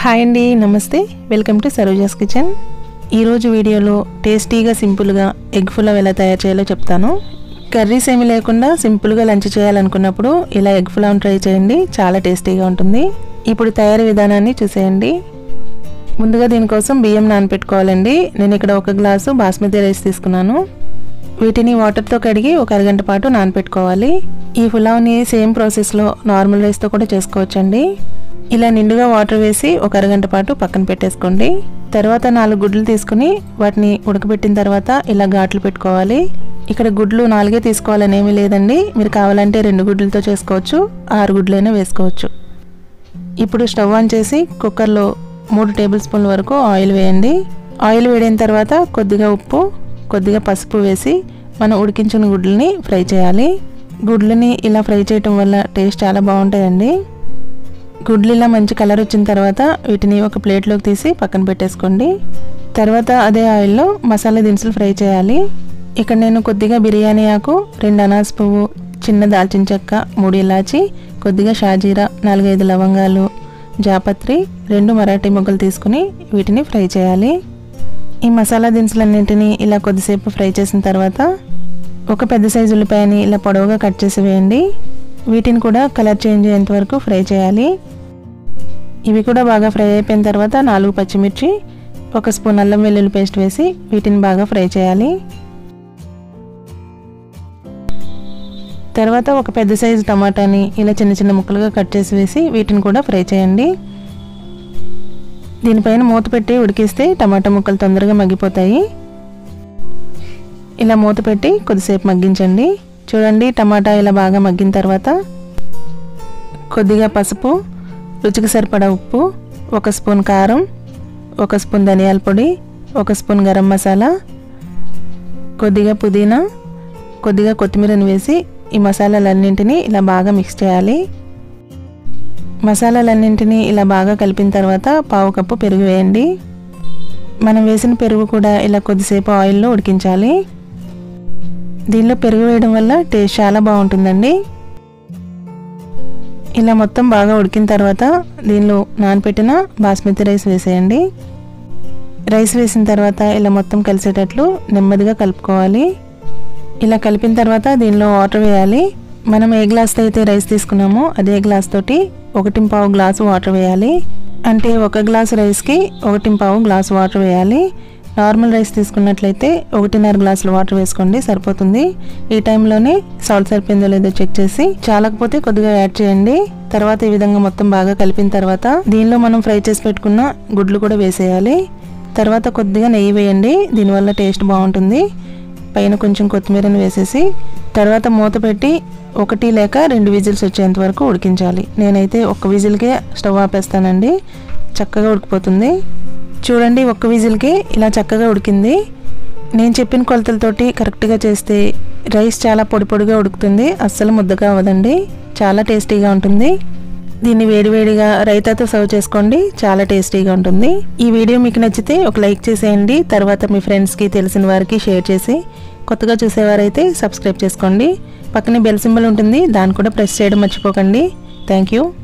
hi అండి నమస్తే welcome to Saroja's kitchen ఈరోజు వీడియోలో టేస్టీగా సింపుల్గా ఎగ్ పులావ్ ఎలా తయారు చేయాలో చెప్తాను కర్రీస్ ఏమీ లేకుండా సింపుల్గా లంచ్ చేయాలనుకున్నప్పుడు ఇలా ఎగ్ పులావ్ ట్రై చేయండి చాలా టేస్టీగా ఉంటుంది ఇప్పుడు తయారీ విధానాన్ని చూసేయండి ముందుగా దీనికోసం బియ్యం నానపెట్టుకోవాలండి నేను ఇక్కడ ఒక గ్లాసు బాస్మతి రైస్ తీసుకున్నాను వీటిని వాటర్తో కడిగి ఒక అరగంట పాటు నానపెట్టుకోవాలి ఈ పులావ్ని సేమ్ ప్రాసెస్లో నార్మల్ రైస్తో కూడా చేసుకోవచ్చండి ఇలా నిండుగా వాటర్ వేసి ఒక అరగంట పాటు పక్కన పెట్టేసుకోండి తర్వాత నాలుగు గుడ్లు తీసుకుని వాటిని ఉడకబెట్టిన తర్వాత ఇలా ఘాట్లు పెట్టుకోవాలి ఇక్కడ గుడ్లు నాలుగే తీసుకోవాలని ఏమీ లేదండి మీరు కావాలంటే రెండు గుడ్లతో చేసుకోవచ్చు ఆరు గుడ్లైనా వేసుకోవచ్చు ఇప్పుడు స్టవ్ ఆన్ చేసి కుక్కర్లో మూడు టేబుల్ స్పూన్ల వరకు ఆయిల్ వేయండి ఆయిల్ వేడిన తర్వాత కొద్దిగా ఉప్పు కొద్దిగా పసుపు వేసి మనం ఉడికించిన గుడ్లని ఫ్రై చేయాలి గుడ్లని ఇలా ఫ్రై చేయటం వల్ల టేస్ట్ చాలా బాగుంటాయండి గుడ్లు ఇలా మంచి కలర్ వచ్చిన తర్వాత వీటిని ఒక ప్లేట్లోకి తీసి పక్కన పెట్టేసుకోండి తర్వాత అదే ఆయిల్లో మసాలా దినుసులు ఫ్రై చేయాలి ఇక్కడ నేను కొద్దిగా బిర్యానీ ఆకు రెండు అనాస్ పువ్వు చిన్న దాల్చిన చెక్క మూడు ఇలాచి కొద్దిగా షాజీరా నాలుగైదు లవంగాలు జాపత్రి రెండు మరాఠీ మొగ్గలు తీసుకుని వీటిని ఫ్రై చేయాలి ఈ మసాలా దినుసులన్నింటినీ ఇలా కొద్దిసేపు ఫ్రై చేసిన తర్వాత ఒక పెద్ద సైజు ఉల్లిపాయని ఇలా పొడవుగా కట్ చేసి వేయండి వీటిని కూడా కలర్ చేంజ్ అయ్యేంత వరకు ఫ్రై చేయాలి ఇవి కూడా బాగా ఫ్రై అయిపోయిన తర్వాత నాలుగు పచ్చిమిర్చి ఒక స్పూన్ అల్లం వెల్లుల్లి పేస్ట్ వేసి వీటిని బాగా ఫ్రై చేయాలి తర్వాత ఒక పెద్ద సైజు టమాటాని ఇలా చిన్న చిన్న ముక్కలుగా కట్ చేసి వేసి వీటిని కూడా ఫ్రై చేయండి దీనిపైన మూత పెట్టి ఉడికిస్తే టమాటా ముక్కలు తొందరగా మగ్గిపోతాయి ఇలా మూత పెట్టి కొద్దిసేపు మగ్గించండి చూడండి టమాటా ఇలా బాగా మగ్గిన తర్వాత కొద్దిగా పసుపు రుచికి సరిపడా ఉప్పు ఒక స్పూన్ కారం ఒక స్పూన్ ధనియాల పొడి ఒక స్పూన్ గరం మసాలా కొద్దిగా పుదీనా కొద్దిగా కొత్తిమీరని వేసి ఈ మసాలాలన్నింటినీ ఇలా బాగా మిక్స్ చేయాలి మసాలాలన్నింటినీ ఇలా బాగా కలిపిన తర్వాత పావు కప్పు పెరుగు వేయండి మనం వేసిన పెరుగు కూడా ఇలా కొద్దిసేపు ఆయిల్లో ఉడికించాలి దీనిలో పెరుగు వేయడం వల్ల టేస్ట్ చాలా బాగుంటుందండి ఇలా మొత్తం బాగా ఉడికిన తర్వాత దీనిలో నానపెట్టిన బాస్మతి రైస్ వేసేయండి రైస్ వేసిన తర్వాత ఇలా మొత్తం కలిసేటట్లు నెమ్మదిగా కలుపుకోవాలి ఇలా కలిపిన తర్వాత దీనిలో వాటర్ వేయాలి మనం ఏ గ్లాస్తో అయితే రైస్ తీసుకున్నామో అదే గ్లాస్ తోటి ఒకటి పావు గ్లాసు వాటర్ వేయాలి అంటే ఒక గ్లాసు రైస్కి ఒకటి పావు గ్లాసు వాటర్ వేయాలి నార్మల్ రైస్ తీసుకున్నట్లయితే ఒకటిన్నర గ్లాసులు వాటర్ వేసుకోండి సరిపోతుంది ఈ టైంలోనే సాల్ట్ సరిపోయిందో లేదో చెక్ చేసి చాలకపోతే కొద్దిగా యాడ్ చేయండి తర్వాత ఈ విధంగా మొత్తం బాగా కలిపిన తర్వాత దీనిలో మనం ఫ్రై చేసి పెట్టుకున్న గుడ్లు కూడా వేసేయాలి తర్వాత కొద్దిగా నెయ్యి వేయండి దీనివల్ల టేస్ట్ బాగుంటుంది పైన కొంచెం కొత్తిమీరని వేసేసి తర్వాత మూత పెట్టి ఒకటి లేక రెండు విజిల్స్ వచ్చేంత వరకు ఉడికించాలి నేనైతే ఒక్క విజిల్కే స్టవ్ ఆపేస్తానండి చక్కగా ఉడికిపోతుంది చూడండి ఒక్క విజిల్కి ఇలా చక్కగా ఉడికింది నేను చెప్పిన కొలతలతోటి కరెక్ట్గా చేస్తే రైస్ చాలా పొడి పొడిగా ఉడుకుతుంది అస్సలు ముద్దగా అవ్వదండి చాలా టేస్టీగా ఉంటుంది దీన్ని వేడివేడిగా రైతాతో సర్వ్ చేసుకోండి చాలా టేస్టీగా ఉంటుంది ఈ వీడియో మీకు నచ్చితే ఒక లైక్ చేసేయండి తర్వాత మీ ఫ్రెండ్స్కి తెలిసిన వారికి షేర్ చేసి కొత్తగా చూసేవారైతే సబ్స్క్రైబ్ చేసుకోండి పక్కనే బెల్ సింబల్ ఉంటుంది దాన్ని కూడా ప్రెస్ చేయడం మర్చిపోకండి థ్యాంక్ యూ